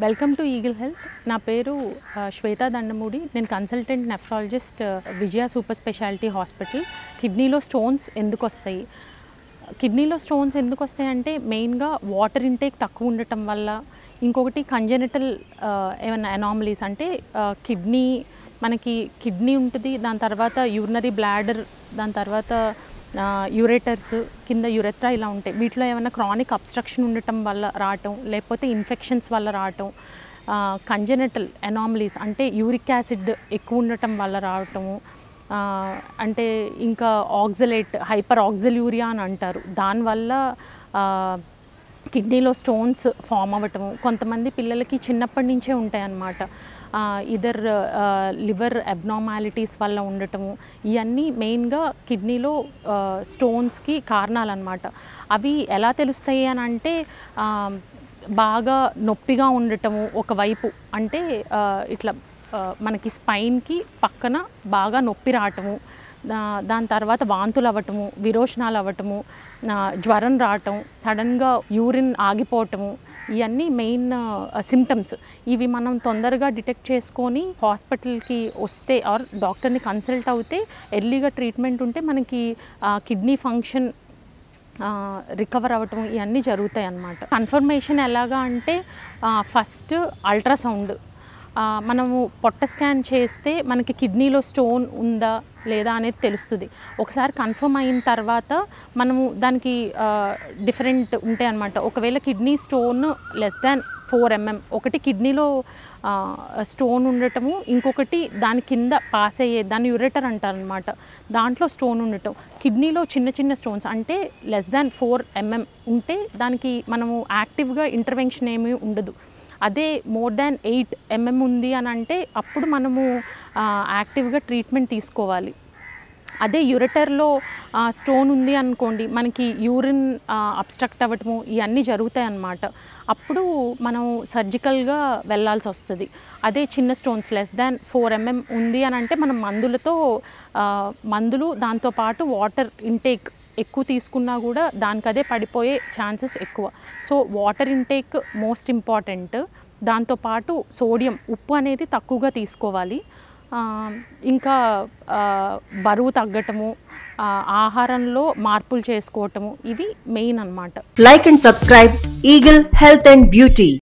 Welcome to eagle health నా పేరు ఆ, శ్వేతా దండమూడి నేను consultant nephrologist Vijaya super speciality hospital కిడ్నీలో స్టోన్స్ ఎందుకు వస్తాయి కిడ్నీలో స్టోన్స్ ఎందుకు వస్తాయి అంటే మెయిన్గా వాటర్ ఇంటేక్ తక్కువ ఉండటం వల్ల ఇంకొకటి కంజెనిటల్ ఏమైనా అనామలీస్ అంటే కిడ్నీ మనకి కిడ్నీ ఉంటుంది దాని తర్వాత యూరినరీ బ్లాడర్ దాని తర్వాత యూరేటర్స్ కింద యురెత్రా ఇలా ఉంటాయి వీటిలో ఏమైనా క్రానిక్ అబ్స్ట్రక్షన్ ఉండటం వల్ల రావటం లేకపోతే ఇన్ఫెక్షన్స్ వల్ల రావటం కంజెనటల్ అనామలీస్ అంటే యూరిక్ యాసిడ్ ఎక్కువ ఉండటం వల్ల రావటము ఆ, అంటే ఇంకా ఆక్సలేట్ హైపర్ ఆక్సల్యూరియా అని అంటారు దానివల్ల ఆ, కిడ్నీలో స్టోన్స్ ఫామ్ అవ్వటము కొంతమంది పిల్లలకి చిన్నప్పటి నుంచే ఉంటాయన్నమాట ఇదర్ లివర్ అబ్నార్మాలిటీస్ వల్ల ఉండటము ఇవన్నీ మెయిన్గా కిడ్నీలో స్టోన్స్కి కారణాలన్నమాట అవి ఎలా తెలుస్తాయి అని అంటే ఆ, బాగా నొప్పిగా ఉండటము ఒకవైపు అంటే ఆ, ఇట్లా ఆ, మనకి స్పైన్కి పక్కన బాగా నొప్పి రావటము దా- దాని తర్వాత వాంతులు అవ్వటము విరోచనాలు అవ్వటము ఆ, జ్వరం రావటం సడన్గా యూరిన్ ఆగిపోవటము ఇవన్నీ మెయిన్ సిమ్టమ్స్ ఇవి మనం తొందరగా డిటెక్ట్ చేసుకొని హాస్పిటల్కి వస్తే ఆర్ డాక్టర్ని కన్సల్ట్ అవుతే ఎర్లీగా ట్రీట్మెంట్ ఉంటే మనకి కిడ్నీ ఫంక్షన్ రికవర్ అవ్వటం ఇవన్నీ జరుగుతాయి అన్నమాట కన్ఫర్మేషన్ ఎలాగా అంటే ఫస్ట్ అల్ట్రాసౌండ్ మనము పొట్ట స్కాన్ చేస్తే మనకి కిడ్నీలో స్టోన్ ఉందా లేదా అనేది తెలుస్తుంది ఒకసారి కన్ఫర్మ్ అయిన తర్వాత మనము దానికి డిఫరెంట్ ఉంటాయి అన్నమాట ఒకవేళ kidney stone less than four MM ఒకటి కిడ్నీలో స్టోన్ ఉండటము ఇంకొకటి దాని కింద పాస్ అయ్యే దాన్ని యురేటర్ అంటారనమాట దాంట్లో స్టోన్ ఉండటం కిడ్నీలో చిన్న చిన్న స్టోన్స్ అంటే లెస్ దాన్ ఫోర్ ఎంఎం ఉంటే దానికి మనము యాక్టివ్గా ఇంటర్వెన్షన్ ఏమీ ఉండదు అదే మోర్ దాన్ ఎయిట్ ఎంఎం ఉంది అని అంటే అప్పుడు మనము యాక్టివ్గా ట్రీట్మెంట్ తీసుకోవాలి అదే యురెటర్లో స్టోన్ ఉంది అనుకోండి మనకి యూరిన్ అబ్స్ట్రక్ట్ అవ్వటము ఇవన్నీ జరుగుతాయి అన్నమాట అప్పుడు మనం సర్జికల్గా వెళ్ళాల్సి వస్తుంది అదే చిన్న stones less than four MM ఉంది అని అంటే మనం మందులతో ఆ, మందులు దాంతోపాటు వాటర్ ఇంటేక్ ఎక్కువ తీసుకున్నా కూడా దానికదే పడిపోయే ఛాన్సెస్ ఎక్కువ so water intake most important దాంతోపాటు సోడియం ఉప్పు అనేది తక్కువగా తీసుకోవాలి ఆ, ఇంకా ఆ, బరువు తగ్గటము ఆ, ఆహారంలో మార్పులు చేసుకోవటము ఇవి మెయిన్ అన్నమాట Like and subscribe Eagle Health and Beauty.